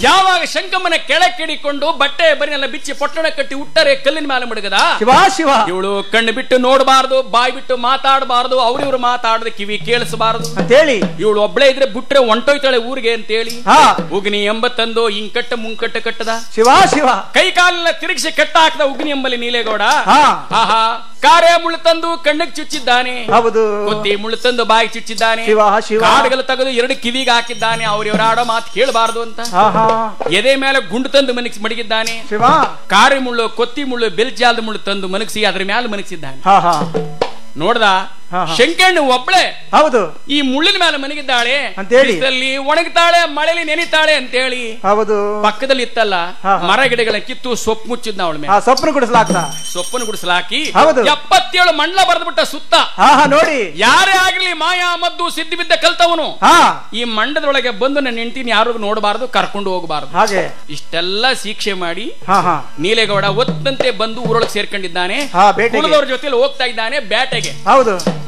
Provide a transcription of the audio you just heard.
ಯಾವಾಗ ಶಂಕಮ್ಮನ ಕೆಳಕ್ಕಿಡಿಕೊಂಡು ಬಟ್ಟೆ ಬರಿನೆಲ್ಲ ಬಿಚ್ಚಿ ಪೊಟ್ಟಣ ಕಟ್ಟಿ ಉಟ್ಟರೆ ಕಲ್ಲಿನ ಮೇಲೆ ಮಡಗದ ಶಿವ ಶಿವ ಇವಳು ಕಣ್ಣು ಬಿಟ್ಟು ನೋಡಬಾರ್ದು ಬಾಯಿ ಬಿಟ್ಟು ಮಾತಾಡಬಾರ್ದು ಅವ್ರಿವ್ರು ಮಾತಾಡದ ಕಿವಿ ಕೇಳಿಸಬಾರದು ಅಂತೇಳಿ ಇವಳು ಒಬ್ಳೆ ಇದ್ರೆ ಬಿಟ್ರೆ ಹೊಂಟೋಯ್ತಾಳೆ ಊರಿಗೆ ಅಂತೇಳಿ ಹಾ ಉಗ್ನಿ ಎಂಬತ್ತಂದು ಹಿಂಕಟ್ಟ ಮುಂಕಟ್ಟ ಕಟ್ಟದ ಶಿವ ಶಿವ ಕೈ ಕಾಲೆಲ್ಲ ತಿರುಗಿಸಿ ಕಟ್ಟ ಹಾಕದ ಉಗ್ನಿ ಎಂಬಲ್ಲಿ ನೀಲೇಗೌಡ ಹಾ ಆಹಾ ಕಾರ್ಯ ಮುಳ್ಳು ತಂದು ಕಣ್ಣಿಗೆ ಚುಚ್ಚಿದ್ದಾನೆ ಹೌದು ಕೊತ್ತಿ ಮುಳ್ಳು ತಂದು ಬಾಯಿಗೆ ಚುಚ್ಚಿದ್ದಾನೆ ಶಿವ ಶಿವ ಕಾಡುಗಳು ತೆಗೆದು ಎರಡು ಕಿವಿಗೆ ಹಾಕಿದ್ದಾನೆ ಅವ್ರಿವ್ರ ಆಡೋ ಮಾತು ಕೇಳಬಾರ್ದು ಅಂತ ಹಾ ಹಾ ಎದೆ ಮೇಲೆ ಗುಂಡು ತಂದು ಮನಗಿಸಿ ಮಡಗಿದ್ದಾನೆ ಶಿವ ಕಾರಿ ಮುಳ್ಳು ಕೊತ್ತಿ ಮುಳ್ಳು ಬೆಲ್ಜಾಲದ ಮುಳ್ಳು ತಂದು ಮನಗಿಸಿ ಅದ್ರ ಮೇಲೆ ಮನಗಿಸಿದ್ದಾನೆ ಹಾ ಹಾ ನೋಡ್ದ ಹಾ, ಹಾ. ಶಂಕಣ್ಣು ಒಬ್ಳೆ ಹೌದು ಈ ಮುಳ್ಳಿನ ಮೇಲೆ ಮನಗಿದ್ದಾಳೆ ಅಂತೇಳಿ? ಬಿಸಿಲಲ್ಲಿ ಒಣಗ್ತಾಳೆ ಮಳೆಯಲ್ಲಿ ನೆನಿತಾಳೆ ಅಂತೇಳಿ ಹೌದು ಪಕ್ಕದಲ್ಲಿ ಇತ್ತಲ್ಲ ಹಾ, ಹಾ. ಮರ ಗಿಡಗಳ ಕಿತ್ತು ಸೊಪ್ಪು ಮುಚ್ಚಿದ್ನ ಅವಳ ಹಾ ಮೇಲೆ ಸೊಪ್ಪನ್ನು ಗುಡಿಸ್ಲಾಕ್ತ ಸೊಪ್ಪನ್ನು ಗುಡಿಸಲಾಕಿ ಹೌದು. ಎಪ್ಪತ್ತೇಳು ಮಂಡ್ಲ ಬರೆದ್ಬಿಟ್ಟ ಸುತ್ತ ಹಾ ಹಾ ನೋಡಿ ಯಾರೇ ಆಗಿರ್ಲಿ ಮಾಯಾ ಮದ್ದು ಸಿದ್ಧಿ ಬಿದ್ದ ಕಲ್ತವನು ಹಾ ಈ ಮಂಡದೊಳಗೆ ಬಂದು ನನ್ನ ಹೆಂಡತಿನ ಯಾರು ನೋಡಬಾರದು ಕರ್ಕೊಂಡು ಹೋಗಬಾರದು ಹಾಗೆ ಇಷ್ಟೆಲ್ಲ ಶಿಕ್ಷೆ ಮಾಡಿ ಹಾ ಹಾ ನೀಲೇಗೌಡ ಒತ್ತಂತೆ ಬಂದು ಊರೊಳಗೆ ಸೇರ್ಕೊಂಡಿದ್ದಾನೆ ಹಾ ಬೇಟೆಗೆ ಕುಲದವ್ರ ಜೊತೆಲಿ ಹೋಗ್ತಾ ಇದ್ದಾನೆ ಬೇಟೆಗೆ ಹೌದು